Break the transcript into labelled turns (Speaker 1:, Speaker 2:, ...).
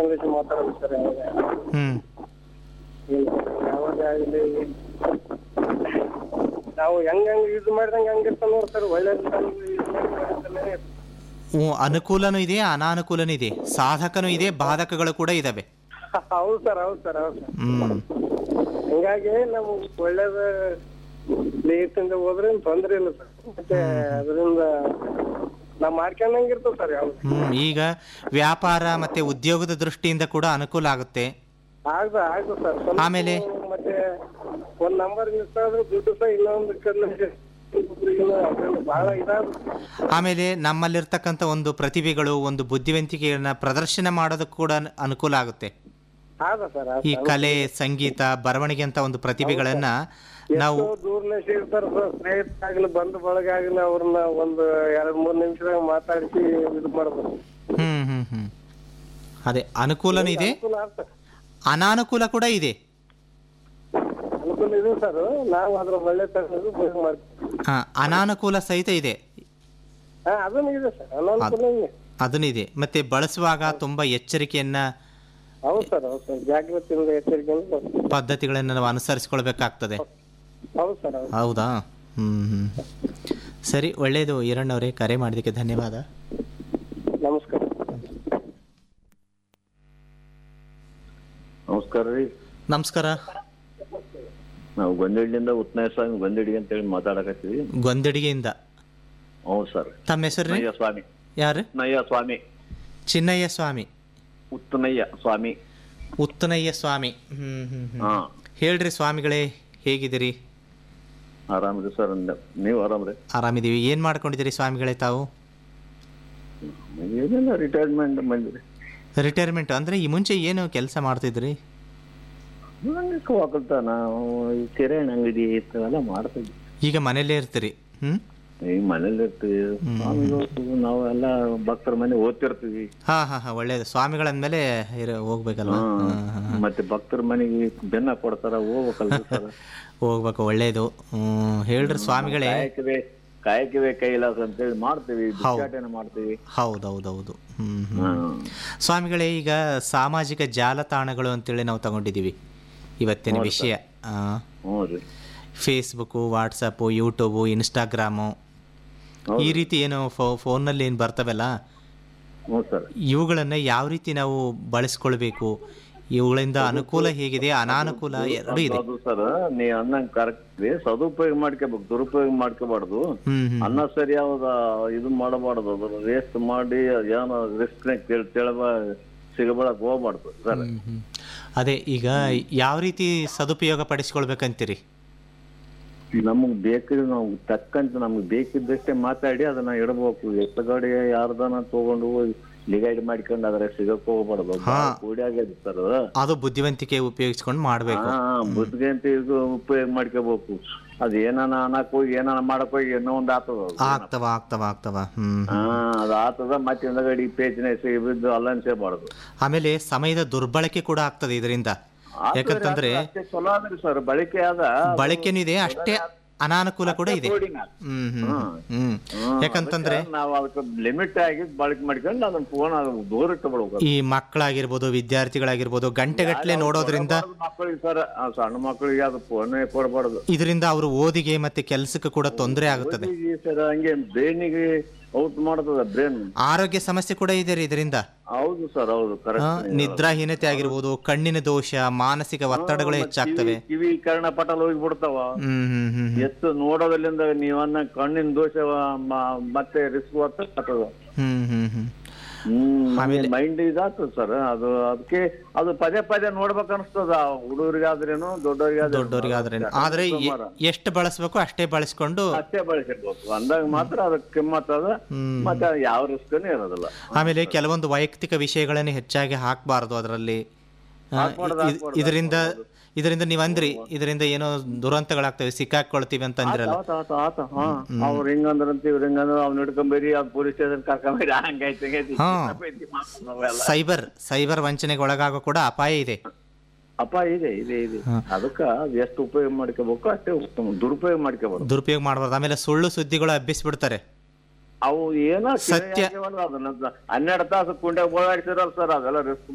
Speaker 1: ಮಾಡ್ಕೊಂಡು ಮಾತಾಡೋದು ಸರ್
Speaker 2: ಹ್ಮ್
Speaker 1: ಯಾವಾಗ ಆಗಲಿ ನಾವು ಹೆಂಗ್ ಹೆಂಗ್ ಯೂಸ್ ಮಾಡ್ದಂಗೆ ಹಂಗಿರ್ತಾವ ನೋಡಿ ಸರ್ ಒಳ್ಳೇದು ಯೂಸ್ ಮಾಡಿ
Speaker 2: ಹ್ಞೂ ಅನುಕೂಲನೂ ಇದೆ ಅನಾನುಕೂಲನೂ ಇದೆ ಸಾಧಕನೂ ಇದೆ ಬಾಧಕಗಳು ಕೂಡ ಇದಾವೆ
Speaker 1: ಹೌದು ಸರ್ ಹೌದು ಸರ್ ಹೌದು ಸರ್
Speaker 2: ಹ್ಮ್
Speaker 1: ಹಂಗಾಗಿ ನಾವು ಒಳ್ಳೇದ ಪ್ಲೇಸಿಂದ ಹೋದ್ರೆ ಏನ್ ತೊಂದ್ರೆ ಇಲ್ಲ ಸರ್ ಮತ್ತೆ ಅದರಿಂದ ನಾವ್ ಮಾಡ್ಕೊಂಡಂಗೆ ಇರ್ತದೆ ಸರ್ ಯಾವ್ದು
Speaker 2: ಹ್ಮ್ ಈಗ ವ್ಯಾಪಾರ ಮತ್ತೆ ಉದ್ಯೋಗದ ದೃಷ್ಟಿಯಿಂದ ಕೂಡ ಅನುಕೂಲ ಆಗುತ್ತೆ
Speaker 1: ಆಗ್ದ ಆಗ್ದ ಸರ್ ಸ್ವಲ್ಪ
Speaker 2: ಆಮೇಲೆ?
Speaker 1: ಮತ್ತೆ ಒಂದ್ ನಂಬರ್ ಮಿಸ್ ಆದ್ರೆ ದುಡ್ಡು ಸಹ ಇನ್ನೊಂದು ಕಡೆ ಅದ್ರಿಂದ ಬಹಳ ಇದಾದ
Speaker 2: ಆಮೇಲೆ ನಮ್ಮಲ್ಲಿರ್ತಕ್ಕಂಥ ಒಂದು ಪ್ರತಿಭೆಗಳು ಒಂದು ಬುದ್ಧಿವಂತಿಕೆಯನ್ನ ಪ್ರದರ್ಶನ ಮಾಡೋದಕ್ಕೆ ಕೂಡ ಅನ್- ಅನುಕೂಲ ಆಗುತ್ತೆ
Speaker 1: ಆದ ಸರ್
Speaker 2: ಈ ಕಲೆ ಸಂಗೀತ ಬರವಣಿಗೆ ಅಂತ ಒಂದು ಪ್ರತಿಭೆಗಳನ್ನ ನಾವು
Speaker 1: ಎಷ್ಟೋ ದೂರ್ನಶಿ ಇರ್ತಾರ ಸರ್ ಸ್ನೇಹಿತರಾಗ್ಲಿ ಬಂಧು ಬಳಗ ಆಗ್ಲಿ ಅವ್ರನ್ನ ಒಂದು ಎರಡ್ ಮೂರ್ ನಿಮಿಷದಾಗ ಮಾತಾಡಿಸಿ ಇದು ಮಾಡ್ಬೋದು
Speaker 2: ಹ್ಮ್ ಹ್ಮ್ ಹ್ಮ್ ಅದೇ ಅನುಕೂಲನೂ ಇದೆ
Speaker 1: ಅನುಕೂಲ ಆದ ಸರ್
Speaker 2: ಅನಾನುಕೂಲ ಕೂಡ ಇದೆ
Speaker 1: ಅನುಕೂಲ ಇದೆ ಸರ್ ನಾವು ಅದ್ರ ಒಳ್ಳೆ ತಗೊಂಡು ಉಪಯೋಗ ಮಾಡ್ತೀವಿ
Speaker 2: ಹಾ ಅನಾನುಕೂಲ ಸಹಿತ ಇದೆ
Speaker 1: ಹಾ ಅದನ್ನು ಇದೆ ಸರ್ ಅನಾನುಕೂಲ ಇದೆ
Speaker 2: ಅದನ್ನಿದೆ ಮತ್ತೆ ಬಳಸುವಾಗ ತುಂಬಾ ಎಚ್ಚರಿಕೆಯನ್ನ
Speaker 1: ಹೌದು ಸರ್ ಹೌದು ಸರ್ ಜಾಗೃತಿಯಿಂದ ಎಚ್ಚರಿಕೆಯಿಂದ ಬರ್ತೀವಿ.
Speaker 2: ಪದ್ಧತಿಗಳನ್ನು ನಾವು ಅನುಸರಿಸ್ಕೊಳ್ಬೇಕಾಗ್ತದೆ
Speaker 1: ಹೌದು ಸರ್ ಹೌದು
Speaker 2: ಹೌದಾ ಹ್ಮ್ ಹ್ಮ್ ಸರಿ ಒಳ್ಳೆಯದು ಈರಣ್ಣವರೇ ಕರೆ ಮಾಡಿದ್ದಕ್ಕೆ ಧನ್ಯವಾದ
Speaker 1: ನಮಸ್ಕಾರ
Speaker 3: ನಮಸ್ಕಾರ ರೀ
Speaker 2: ನಮಸ್ಕಾರ
Speaker 3: ನಾವು ಗೊಂದಡಿಯಿಂದ ಉತ್ನಾಯ ಸ್ವಾಮಿ ಗೊಂದಡಿ ಅಂತೇಳಿ ಮಾತಾಡಕತ್ತೀವಿ
Speaker 2: ಗೊಂದಡಿಗೆಯಿಂದ
Speaker 3: ಹೌದು ಸರ್
Speaker 2: ತಮ್ಮ ಹೆಸರು
Speaker 3: ನಯ್ಯ ಸ್ವಾಮಿ
Speaker 2: ಯಾರು
Speaker 3: ನಯ್ಯ ಸ್ವಾಮಿ
Speaker 2: ಚಿನ್ನಯ್ಯ ಸ್ವಾಮಿ
Speaker 3: ಉತ್ತನಯ್ಯ ಸ್ವಾಮಿ
Speaker 2: ಉತ್ತನಯ್ಯ ಸ್ವಾಮಿ ಹ್ಮ್ ಹ್ಮ್ ಹ್ಮ್
Speaker 3: ಹಾ
Speaker 2: ಹೇಳ್ರಿ ಸ್ವಾಮಿಗಳೇ ಹೇಗಿದ್ದೀರಿ
Speaker 3: ಆರಾಮ್ರಿ ಸರ್ ನೀವು ಆರಾಮ್ರಿ
Speaker 2: ಆರಾಮಿದ್ದೀವಿ ಏನು ಮಾಡ್ಕೊಂಡಿದ್ದೀರಿ ಸ್ವಾಮಿಗಳೇ ತಾವು
Speaker 3: ಏನಿಲ್ಲ ರಿಟೈರ್ಮೆಂಟ್ ಬಂದ್ರಿ
Speaker 2: ರಿಟೈರ್ಮೆಂಟ್ ಅಂದರೆ ಈ ಮುಂಚೆ ಏನು ಕೆಲಸ ಮಾಡ್ತಿದ್ರಿ
Speaker 3: ಹಂಗಕ್ಕೆ ಒಕ್ಕಲ್ತಾನ ಈ ಕಿರಾಣಿ ಅಂಗಡಿ ಇಂಥವೆಲ್ಲ ಮಾಡ್ತಿದ್ವಿ
Speaker 2: ಈಗ ಮನೇಲೇ ಇರ್ತೀರಿ ಹ್ಞೂ
Speaker 3: ಈ ಮನೇಲಿ ಇರ್ತೀವಿ ಸ್ವಾಮಿಗಳು ನಾವೆಲ್ಲ ಭಕ್ತರ ಮನೆ ಓದ್ತಿರ್ತೀವಿ
Speaker 2: ಹಾಂ ಹಾಂ ಹಾಂ ಒಳ್ಳೇದು ಸ್ವಾಮಿಗಳಂದಮೇಲೆ ಇರ ಹೋಗ್ಬೇಕಲ್ವ
Speaker 3: ಹಾ.
Speaker 2: ಹಾಂ ಹಾಂ
Speaker 3: ಮತ್ತೆ ಭಕ್ತರ ಮನೆಗೆ ಬೆನ್ನ ಕೊಡ್ತಾರ ಹೋಗ್ಬೇಕಲ್ರಿ ಸರ್
Speaker 2: ಹೋಗ್ಬೇಕು ಒಳ್ಳೇದು ಹ್ಮ್ ಹೇಳ್ರಿ ಸ್ವಾಮಿಗಳೇ
Speaker 3: ಕಾಯಕವೇ ಕಾಯಕವೇ ಕೈಲಾಸ ಅಂತೇಳಿ ಮಾಡ್ತೀವಿ ಭಿಕ್ಷಾಟನೆ ಮಾಡ್ತೀವಿ
Speaker 2: ಹೌದೌದೌದು ಹ್ಮ್ ಹ್ಮ್.
Speaker 3: ಹ್ಮ್.
Speaker 2: ಸ್ವಾಮಿಗಳೇ ಈಗ ಸಾಮಾಜಿಕ ಜಾಲತಾಣಗಳು ಅಂತೇಳಿ ನಾವು ತಗೊಂಡಿದ್ದೀವಿ ಇವತ್ತಿನ ವಿಷಯ ಆ,
Speaker 3: ಹ್ಞೂ ರೀ
Speaker 2: ಫೇಸ್ಬುಕ್ಕು ವಾಟ್ಸಪ್ಪು ಯೂಟ್ಯೂಬು ಇನ್ಸ್ಟಾಗ್ರಾಮು ಈ ರೀತಿ ಏನು ಫೋ ಫೋನ್ನಲ್ಲಿ ಏನು ಬರ್ತವಲ್ಲ
Speaker 3: ಹ್ಞೂ ಸರ್
Speaker 2: ಇವುಗಳನ್ನು ಯಾವ ರೀತಿ ನಾವು ಬಳಸ್ಕೊಳ್ಬೇಕು ಇವುಗಳಿಂದ ಅನುಕೂಲ ಹೇಗಿದೆ ಅನಾನುಕೂಲ ಎರಡೂ ಇದೆ
Speaker 3: ಅದು ಸರ್ ನೀ ಅನ್ನಂಗ್ ಕರೆಕ್ಟ್ ಸದುಪಯೋಗ ಮಾಡ್ಕೋಬೇಕು ದುರುಪಯೋಗ ಮಾಡ್ಕೋಬಾರ್ದು
Speaker 2: ಹ್ಮ್ ಹ್ಮ್
Speaker 3: ಅನ್ನ ಸರಿಯಾದ ಇದು ಮಾಡಬಾರ್ದು ಅದ್ರ ವೇಸ್ಟ್ ಮಾಡಿ ಏನೋ ರಿಸ್ಕ್ ತಿಳಬ ಸಿಗಬಾರಕ್ ಹೋಗ್ಬಾರ್ದು ಸರ್
Speaker 2: ಹ್ಮ್, ಹ್ಮ್. ಅದೇ ಈಗ ಯಾವ ರೀತಿ ಸದುಪಯೋಗ ಪಡಿಸ್ಕೊಳ್ಬೇಕಂತೀರಿ
Speaker 3: ನಮಗ್ ಬೇಕಿದ್ ನಾವು ತಕ್ಕಂತ ನಮ್ಗೆ ಬೇಕಿದ್ದಷ್ಟೇ ಮಾತಾಡಿ ಅದನ್ನ ಇಡಬೇಕು ಎತ್ತಗಡೆ ಯಾರ್ದನ ತಗೊಂಡು ಹೋಗಿ ಲಿಗೈಡ್ ಮಾಡ್ಕೊಂಡು ಅದ್ರ ಸಿಗಕ್ ಹೋಗ್ಬಾರ್ದು
Speaker 2: ಹಾ.
Speaker 3: ಕೂಡಿಯಾಗೈತಿ ಸರ್
Speaker 2: ಅದು ಬುದ್ಧಿವಂತಿಕೆ ಉಪಯೋಗಿಸ್ಕೊಂಡು ಮಾಡಬೇಕು
Speaker 3: ಹಾ ಬುದ್ಧಿಗೆ ಅಂತ ಇದು ಉಪಯೋಗ ಮಾಡ್ಕೋಬೇಕು ಅದ್ ಏನಾನ ಅನ್ನಕ್ ಹೋಗಿ ಏನಾನ ಮಾಡಕ್ ಹೋಗಿ ಏನೋ ಒಂದ್ ಆತದ ಅದು.
Speaker 2: ಆಗ್ತವ ಆಗ್ತವ ಆಗ್ತವ ಹ್ಮ್
Speaker 3: ಹಾ ಅದ್ ಆತದ ಮತ್ತೆ ಹಿಂದಗಡಿ ಪೇಚಿನ ಬಿದ್ದು ಅಲ್ಲನ್ಸೇಬಾರ್ದು
Speaker 2: ಆಮೇಲೆ ಸಮಯದ ದುರ್ಬಳಕೆ ಕೂಡ ಆಗ್ತದೆ ಇದರಿಂದ ಯಾಕಂತಂದ್ರೆ
Speaker 3: ಅಷ್ಟೇ ಚಲೋ ಅದ್ರಿ ಸರ್ ಬಳಕೆ ಆದ
Speaker 2: ಬಳಕೆನೂ ಇದೆ ಅಷ್ಟೇ ಅನಾನುಕೂಲ ಕೂಡ ಇದೆ ಹ್ಮ್ ಹ್ಮ್ ಹ್ಮ್ ಯಾಕಂತಂದ್ರೆ
Speaker 3: ನಾವು ಅದಕ್ಕೆ ಲಿಮಿಟ್ ಆಗಿ ಬಳಕೆ ಮಾಡ್ಕೊಂಡು ಅದನ್ನ ಫೋನ್ ದೂರ ಇಟ್ಟಬಿಡ್ಬೇಕು
Speaker 2: ಈ ಮಕ್ಕಳಾಗಿರ್ಬೋದು ವಿದ್ಯಾರ್ಥಿಗಳಾಗಿರ್ಬೋದು ಗಂಟೆಗಟ್ಟಲೆ ನೋಡೋದ್ರಿಂದ
Speaker 3: ಮಕ್ಕಳಿಗೆ ಸರ್ ಸಣ್ಣ ಮಕ್ಕಳಿಗೆ ಅದು ಫೋನೇ ಕೊಡಬಾರ್ದು
Speaker 2: ಇದರಿಂದ ಅವರು ಓದಿಗೆ ಮತ್ತೆ ಕೆಲಸಕ್ಕೆ ಕೂಡ ತೊಂದರೆ ಆಗುತ್ತದೆ
Speaker 3: ಸರ್ ಹಂಗೆ ಬ್ರೈನಿಗೆ ಔಟ್ ಮಾಡ್ತದ ಬ್ರೈನ್
Speaker 2: ಆರೋಗ್ಯ ಸಮಸ್ಯೆ ಕೂಡ ಇದೆ ರೀ ಇದರಿಂದ
Speaker 3: ಹೌದು ಸರ್ ಹೌದು
Speaker 2: ಆ,
Speaker 3: ಕರೆಕ್ಟ್
Speaker 2: ನಿದ್ರಾಹೀನತೆ ಆಗಿರ್ಬೋದು ಕಣ್ಣಿನ ದೋಷ ಮಾನಸಿಕ ಒತ್ತಡಗಳು ಹೆಚ್ಚಾಗ್ತವೆ
Speaker 3: ಕಿವಿ ಕರ್ಣ ಪಟಲ್ ಹೋಗಿ ಬಿಡ್ತಾವ
Speaker 2: ಹ್ಮ್ ಹ್ಮ್ ಹ್ಮ್ ಹ್ಮ್.
Speaker 3: ಎಷ್ಟು ನೋಡೋದ್ರಿಂದ ನೀವನ್ನ ಕಣ್ಣಿನ ದೋಷ ಮ- ಮತ್ತೆ ರಿಸ್ಕ್ ಆಗ್ತದ
Speaker 2: ಹ್ಮ್ ಹ್ಮ್ ಹ್ಮ್
Speaker 3: ಹ್ಮ್ ಮೈಂಡ್ ಇದಾಗ್ತದ ಸರ್ ಅದು ಅದಕ್ಕೆ ಅದು ಪದೇ ಪದೇ ನೋಡ್ಬೇಕು ಅನ್ಸ್ತದ ಹುಡುಗರಿಗಾದ್ರೇನು ದೊಡ್ಡವರಿಗಾದ್ರೇನು
Speaker 2: ದೊಡ್ಡವರಿಗಾದ್ರೆ ಆದ್ರೆ ಎ- ಎಷ್ಟು ಬಳಸ್ಬೇಕು ಅಷ್ಟೇ ಬಳಸ್ಕೊಂಡು
Speaker 3: ಅಷ್ಟೇ ಬಳಸಿರ್ಬೇಕು ಅಂದಾಗ ಮಾತ್ರ ಅದಕ್ಕೆ ಕಿಮ್ಮತ್ ಅದ
Speaker 2: ಹ್ಮ್.
Speaker 3: ಮತ್ತೆ ಅದು ಯಾವ ರಿಸ್ಕ್ನು ಇರೋದಿಲ್ಲ
Speaker 2: ಆಮೇಲೆ ಕೆಲವೊಂದು ವೈಯಕ್ತಿಕ ವಿಷಯಗಳನ್ನು ಹೆಚ್ಚಾಗಿ ಹಾಕಬಾರ್ದು ಅದರಲ್ಲಿ
Speaker 3: ಹಾಕ್ಬಾರ್ದು, ಹಾಕ್ಬಾರ್ದು,
Speaker 2: ಇದರಿಂದ ಇದರಿಂದ ನೀವು ಅಂದ್ರಿ ಇದರಿಂದ ಏನೋ ದುರಂತಗಳಾಗ್ತವೆ ಸಿಕ್ಕಾಕೊಳ್ತೀವಿ ಅಂತ ಅಂದಿರಲ್ಲ
Speaker 3: ಆತ ಆತ ಆತ ಹಾ ಅವ್ರ ಹಿಂಗಂದ್ರಂತ ಇವ್ರ ಹಿಂಗಂದ್ರ ಅವ್ನ ಹಿಡ್ಕೊಂಬರಿ ಅವ್ನ ಪೊಲೀಸ್ ಸ್ಟೇಷನ್ ಕರ್ಕೊಂಬರಿ ಹಂಗೈತಿ ಹಿಂಗೈತಿ
Speaker 2: ಹಾ.
Speaker 3: ನಾವೆಲ್ಲ
Speaker 2: ಸೈಬರ್ ಸೈಬರ್ ವಂಚನೆಗೆ ಒಳಗಾಗೋ ಕೂಡ ಅಪಾಯ ಇದೆ
Speaker 3: ಅಪ್ಪ ಇದೆ ಇದೆ ಇದೆ ಅದಕ್ಕ ಎಷ್ಟು ಉಪಯೋಗ ಮಾಡ್ಕೋಬೇಕು ಅಷ್ಟೇ ಉತ್ತಮ ದುರುಪಯೋಗ ಮಾಡ್ಕೋಬಾರ್ದು
Speaker 2: ದುರುಪಯೋಗ ಮಾಡಬಾರ್ದು ಆಮೇಲೆ ಸುಳ್ಳು ಸುದ್ದಿಗಳು ಹಬ್ಬಿಸ್ಬಿಡ್ತಾರೆ
Speaker 3: ಅವು ಏನೋ
Speaker 2: ಸತ್ಯ.
Speaker 3: ಅದನ್ನ ಹನ್ನೆರಡು ತಾಸು ಕುಂಡ್ಯಾಗ ಓಡಾಡ್ತಿರಲ್ಲ ಸರ್ ಅದೆಲ್ಲ ರಿಸ್ಕ್